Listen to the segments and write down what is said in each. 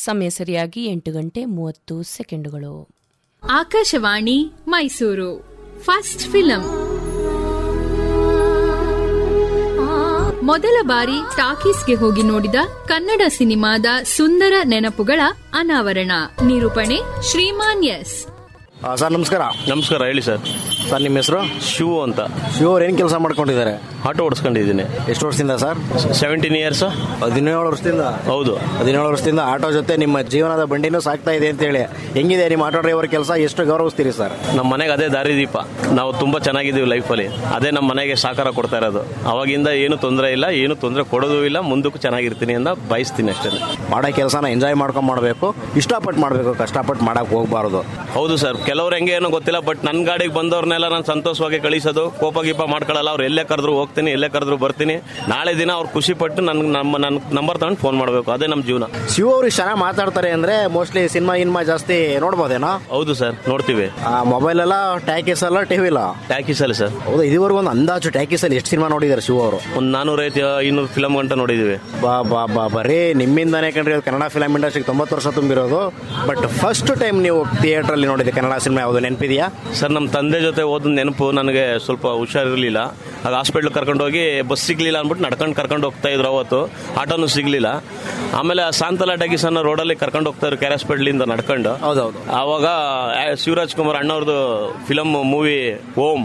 ಸಮಯ ಸರಿಯಾಗಿ ಎಂಟು ಗಂಟೆ ಮೂವತ್ತು ಸೆಕೆಂಡುಗಳು ಆಕಾಶವಾಣಿ ಮೈಸೂರು ಫಸ್ಟ್ ಫಿಲಂ ಮೊದಲ ಬಾರಿ ಟಾಕೀಸ್ಗೆ ಹೋಗಿ ನೋಡಿದ ಕನ್ನಡ ಸಿನಿಮಾದ ಸುಂದರ ನೆನಪುಗಳ ಅನಾವರಣ ನಿರೂಪಣೆ ಶ್ರೀಮಾನ್ ಎಸ್ ಆ, ಸರ್ ನಮಸ್ಕಾರ ನಮಸ್ಕಾರ ಹೇಳಿ ಸರ್ ಸರ್ ನಿಮ್ಮ ಹೆಸರು ಶಿವು ಅಂತ ಶಿವ ಅವ್ರು ಏನು ಕೆಲಸ ಮಾಡ್ಕೊಂಡಿದ್ದಾರೆ ಆಟೋ ಓಡಿಸ್ಕೊಂಡಿದ್ದೀನಿ ಎಷ್ಟು ವರ್ಷದಿಂದ ಸರ್ ಸೆವೆಂಟೀನ್ ಇಯರ್ಸ್ ಹದಿನೇಳು ವರ್ಷದಿಂದ ಹೌದು ಹದಿನೇಳು ವರ್ಷದಿಂದ ಆಟೋ ಜೊತೆ ನಿಮ್ಮ ಜೀವನದ ಬಂಡಿನೂ ಸಾಕ್ತಾ ಇದೆ ಅಂತ ಹೇಳಿ ಹೆಂಗಿದೆ ನಿಮ್ಮ ಆಟೋ ಡ್ರೈವರ್ ಕೆಲಸ ಎಷ್ಟು ಗೌರವಿಸ್ತೀರಿ ಸರ್ ನಮ್ಮ ಮನೆಗೆ ಅದೇ ದಾರಿದೀಪ ನಾವು ತುಂಬಾ ಚೆನ್ನಾಗಿದ್ದೀವಿ ಲೈಫಲ್ಲಿ ಅದೇ ನಮ್ಮ ಮನೆಗೆ ಸಾಕಾರ ಕೊಡ್ತಾ ಇರೋದು ಅವಾಗಿಂದ ಏನು ತೊಂದರೆ ಇಲ್ಲ ಏನು ತೊಂದರೆ ಕೊಡೋದು ಇಲ್ಲ ಮುಂದಕ್ಕೂ ಚೆನ್ನಾಗಿರ್ತೀನಿ ಅಂತ ಬಯಸ್ತೀನಿ ಅಷ್ಟೇ ಮಾಡೋ ಕೆಲಸನ ಎಂಜಾಯ್ ಮಾಡ್ಕೊಂಡು ಮಾಡಬೇಕು ಇಷ್ಟಪಟ್ಟು ಮಾಡಬೇಕು ಕಷ್ಟಪಟ್ಟು ಮಾಡಕ್ಕೆ ಹೋಗಬಾರ್ದು ಹೌದು ಸರ್ ಕೆಲವ್ರು ಹೆಂಗೆ ಏನೋ ಗೊತ್ತಿಲ್ಲ ಬಟ್ ನನ್ನ ಗಾಡಿಗೆ ಬಂದವ್ರನ್ನೆಲ್ಲ ನಾನು ಸಂತೋಷವಾಗಿ ಕಳಿಸೋದು ಕೋಪ ಗೀಪ ಮಾಡ್ಕೊಳ್ಳಲ್ಲ ಅವ್ರು ಎಲ್ಲೇ ಕರೆದ್ರು ಹೋಗ್ತೀನಿ ಎಲ್ಲೇ ಕರೆದ್ರು ಬರ್ತೀನಿ ನಾಳೆ ದಿನ ಅವ್ರು ಖುಷಿ ಪಟ್ಟು ನನ್ಗೆ ನಮ್ಮ ನನ್ನ ನಂಬರ್ ತಗೊಂಡು ಫೋನ್ ಮಾಡಬೇಕು ಅದೇ ನಮ್ಮ ಜೀವನ ಶಿವ ಅವ್ರು ಇಷ್ಟು ಚೆನ್ನಾಗಿ ಮಾತಾಡ್ತಾರೆ ಅಂದ್ರೆ ಮೋಸ್ಟ್ಲಿ ಸಿನಿಮಾ ಇನ್ಮಾ ಜಾಸ್ತಿ ನೋಡ್ಬೋದೇನೋ ಹೌದು ಸರ್ ನೋಡ್ತೀವಿ ಮೊಬೈಲ್ ಎಲ್ಲ ಟ್ಯಾಕೀಸ್ ಎಲ್ಲ ಟಿವಿ ಇಲ್ಲ ಟ್ಯಾಕೀಸ್ ಅಲ್ಲಿ ಸರ್ ಹೌದು ಇದುವರೆಗೂ ಒಂದು ಅಂದಾಜು ಟ್ಯಾಕೀಸ್ ಅಲ್ಲಿ ಎಷ್ಟು ಸಿನಿಮಾ ನೋಡಿದ್ದಾರೆ ಶಿವ ಅವರು ಒಂದು ನಾನೂರೈದು ಇನ್ನೂರು ಫಿಲಮ್ ಗಂಟ ನೋಡಿದ್ದೀವಿ ಬಾ ಬಾ ಬಾ ಬರೀ ನಿಮ್ಮಿಂದಾನೇ ಕಣ್ರಿ ಅದು ಕನ್ನಡ ಫಿಲಮ್ ಇಂಡಸ್ಟ್ರಿಗೆ ತೊಂಬತ್ತು ವರ್ಷ ತುಂಬಿರೋದು ಬಟ್ ಫಸ್ಟ್ ಟೈಮ್ ನೀವು ಥಿಯೇಟರ್ ಅಲ್ಲಿ ನೋಡಿದೆ ಕನ್ನಡ ಸಿನಿಮಾ ಯಾವುದು ನೆನಪಿದೆಯಾ ಸರ್ ನಮ್ಮ ತಂದೆ ಜೊತೆ ಓದ ನೆನಪು ನನಗೆ ಸ್ವಲ್ಪ ಹುಷಾರಿರಲಿಲ್ಲ ಆಗ ಹಾಸ್ಪಿಟ್ಲ್ ಕರ್ಕೊಂಡು ಹೋಗಿ ಬಸ್ ಸಿಗ್ಲಿಲ್ಲ ಅಂದ್ಬಿಟ್ಟು ನಡ್ಕೊಂಡು ಕರ್ಕೊಂಡು ಹೋಗ್ತಾ ಇದ್ರು ಅವತ್ತು ಆಟೋನು ಸಿಗ್ಲಿಲ್ಲ ಆಮೇಲೆ ಆ ಸಾಂತಲ ಟಗೀಸ್ ಅನ್ನೋ ರೋಡಲ್ಲಿ ಕರ್ಕೊಂಡು ಹೋಗ್ತಾ ಇದ್ರು ಕೆರೆ ಹಾಸ್ಪಿಟ್ಲಿಂದ ನಡ್ಕೊಂಡು ಹೌದೌದು ಆವಾಗ ಆ, ಶಿವರಾಜ್ ಕುಮಾರ್ ಅಣ್ಣವ್ರದ್ದು ಫಿಲಮ್ ಮೂವಿ ಓಂ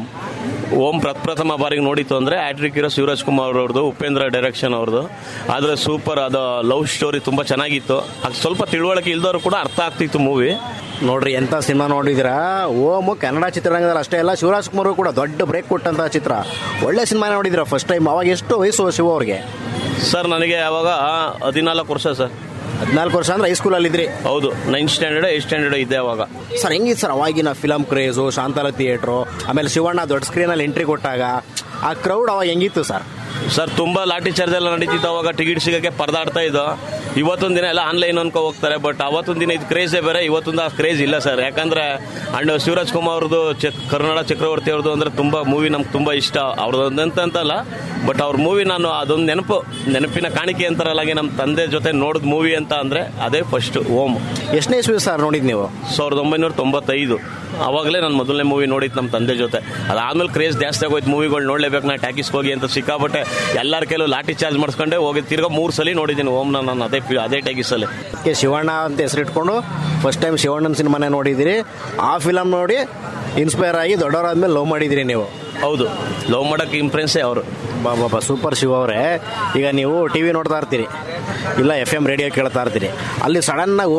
ಓಂ ಪ್ರಪ್ರಥಮ ಬಾರಿಗೆ ನೋಡಿತ್ತು ಅಂದ್ರೆ ಆಟ್ರಿಕ್ ಹೀರೋ ಶಿವರಾಜ್ ಕುಮಾರ್ ಅವ್ರದ್ದು ಉಪೇಂದ್ರ ಡೈರೆಕ್ಷನ್ ಅವ್ರದ್ದು ಆದ್ರೆ ಸೂಪರ್ ಅದು ಲವ್ ಸ್ಟೋರಿ ತುಂಬಾ ಚೆನ್ನಾಗಿತ್ತು ಅದು ಸ್ವಲ್ಪ ತಿಳುವಳಿಕೆ ಇಲ್ದವ್ರು ಕೂಡ ಅರ್ಥ ಆಗ್ತಿತ್ತು ಮೂವಿ ನೋಡ್ರಿ ಎಂತ ಸಿನಿಮಾ ನೋಡಿದಿರಾ ಓಮು ಕನ್ನಡ ಚಿತ್ರರಂಗದಲ್ಲಿ ಅಷ್ಟೇ ಅಲ್ಲ ಶಿವರಾಜ್ ಕುಮಾರ್ ಕೂಡ ದೊಡ್ಡ ಬ್ರೇಕ್ ಕೊಟ್ಟಂತ ಚಿತ್ರ ಒಳ್ಳೆ ಸಿನಿಮಾ ನೋಡಿದಿರಾ ಫಸ್ಟ್ ಟೈಮ್ ಅವಾಗ ಎಷ್ಟು ವಯಸ್ಸು ಶಿವ ಅವ್ರಿಗೆ ಸರ್ ನನಗೆ ಅವಾಗ ಹದಿನಾಲ್ಕು ವರ್ಷ ಸರ್ ಹದಿನಾಲ್ಕು ವರ್ಷ ಅಂದ್ರೆ ಹೈಸ್ಕೂಲಲ್ಲಿ ಇದ್ರಿ ಹೌದು ನೈನ್ತ್ ಸ್ಟ್ಯಾಂಡರ್ಡ್ ಏಟ್ ಸ್ಟ್ಯಾಂಡರ್ಡ್ ಇದ್ದೆ ಅವಾಗ ಸರ್ ಹೆಂಗಿತ್ತು ಸರ್ ಅವಾಗಿನ ಫಿಲಮ್ ಕ್ರೇಜು ಶಾಂತಲ ಥಿಯೇಟ್ರು ಆಮೇಲೆ ಶಿವಣ್ಣ ದೊಡ್ಡ ಸ್ಕ್ರೀನಲ್ಲಿ ಎಂಟ್ರಿ ಕೊಟ್ಟಾಗ ಆ ಕ್ರೌಡ್ ಅವಾಗ ಹೆಂಗಿತ್ತು ಸರ್ ಸರ್ ತುಂಬಾ ಲಾಠಿ ಚಾರ್ಜ್ ಎಲ್ಲ ನಡೀತಿತ್ತು ಅವಾಗ ಟಿಕೆಟ್ ಸಿಗಕ್ಕೆ ಪರದಾಡ್ತಾ ಇದ್ದೋ ಇವತ್ತೊಂದು ದಿನ ಎಲ್ಲ ಆನ್ಲೈನ್ ಅನ್ಕೋ ಹೋಗ್ತಾರೆ ಬಟ್ ಅವತ್ತೊಂದು ದಿನ ಇದು ಕ್ರೇಜೇ ಬೇರೆ ಇವತ್ತೊಂದು ಆ ಕ್ರೇಜ್ ಇಲ್ಲ ಸರ್ ಯಾಕಂದ್ರೆ ಅಂಡ್ ಶಿವರಾಜ್ ಕುಮಾರ್ ಅವ್ರದ್ದು ಚಕ್ ಕರ್ನಾಡ ಚಕ್ರವರ್ತಿ ಅವ್ರದ್ದು ಅಂದ್ರೆ ತುಂಬಾ ಮೂವಿ ನಮ್ಗೆ ತುಂಬಾ ಇಷ್ಟ ಅವ್ರದ್ದು ಅಂತ ಅಂತಲ್ಲ ಬಟ್ ಅವ್ರ ಮೂವಿ ನಾನು ಅದೊಂದು ನೆನಪು ನೆನಪಿನ ಕಾಣಿಕೆ ಅಂತಾರಲ್ಲ ಹಾಗೆ ನಮ್ಮ ತಂದೆ ಜೊತೆ ನೋಡಿದ ಮೂವಿ ಅಂತ ಅಂದ್ರೆ ಅದೇ ಫಸ್ಟ್ ಓಮ್ ಎಷ್ಟನೇ ಇಸ್ವಿ ಸರ್ ನೋಡಿದ್ ನೀವು ಸಾವಿರದ ಒಂಬೈನೂರ ತೊಂಬತ್ತೈದು ಅವಾಗಲೇ ನಾನು ಮೊದಲನೇ ಮೂವಿ ನೋಡಿದ್ದು ನಮ್ಮ ತಂದೆ ಜೊತೆ ಅದಾದ್ಮೇಲೆ ಕ್ರೇಜ್ ಜಾಸ್ತಿ ಆಗೋಯ್ತು ಮೂವಿಗಳು ನೋಡ್ಲೇಬೇಕು ನಾ ಟ್ಯಾಕಿಸ್ಗೆ ಹೋಗಿ ಅಂತ ಸಿಕ್ಕಾಬಟ್ಟೆ ಎಲ್ಲರ ಕೆಲವು ಲಾಠಿ ಚಾರ್ಜ್ ಮಾಡಿಸ್ಕೊಂಡೆ ಹೋಗಿ ತಿರ್ಗಾ ಮೂರು ಸಲ ನೋಡಿದ್ದೀನಿ ಓಮ್ನ ನಾನು ಅದೇ ಫಿ- ಅದೇ ಟ್ಯಾಕಿಸಲ್ಲಿ ಅದಕ್ಕೆ ಶಿವಣ್ಣ ಅಂತ ಹೆಸರಿಟ್ಕೊಂಡು ಫಸ್ಟ್ ಟೈಮ್ ಶಿವಣ್ಣನ ಸಿನಿಮಾನೇ ನೋಡಿದಿರಿ ಆ ಫಿಲಮ್ ನೋಡಿ ಇನ್ಸ್ಪೈರ್ ಆಗಿ ದೊಡ್ಡವರಾದ್ಮೇಲೆ ಲವ್ ಮಾಡಿದಿರಿ ನೀವು ಹೌದು ಲವ್ ಮಾಡಕ್ಕೆ ಇಂಪ್ರೆನ್ಸೇ ಅವರು ಬಾ ಬಾಬಾ ಸೂಪರ್ ಶಿವ ಅವರೇ ಈಗ ನೀವು ಟಿ ವಿ ನೋಡ್ತಾ ಇರ್ತೀರಿ ಇಲ್ಲ ಎಫ್ ಎಮ್ ರೇಡಿಯೋ ಕೇಳ್ತಾ ಇರ್ತೀರಿ ಅಲ್ಲಿ ಸಡನ್ನಾಗಿ